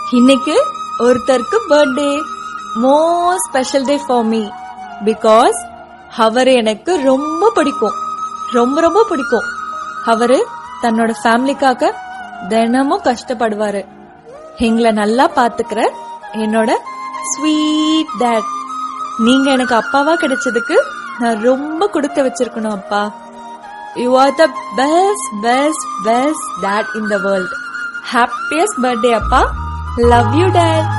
இன்னைக்கு ஒருத்தருக்கு birthday most special day for me because அவர் எனக்கு ரொம்ப பிடிக்கும் ரொம்ப ரொம்ப பிடிக்கும் அவரு தன்னோட ஃபேமிலிக்காக தினமும் கஷ்டப்படுவாரு எங்களை நல்லா பாத்துக்கிற என்னோட ஸ்வீட் டேட் நீங்க எனக்கு அப்பாவா கிடைச்சதுக்கு நான் ரொம்ப கொடுக்க வச்சிருக்கணும் அப்பா you are the best best best dad in the world happiest birthday அப்பா லவ் யூ டேட்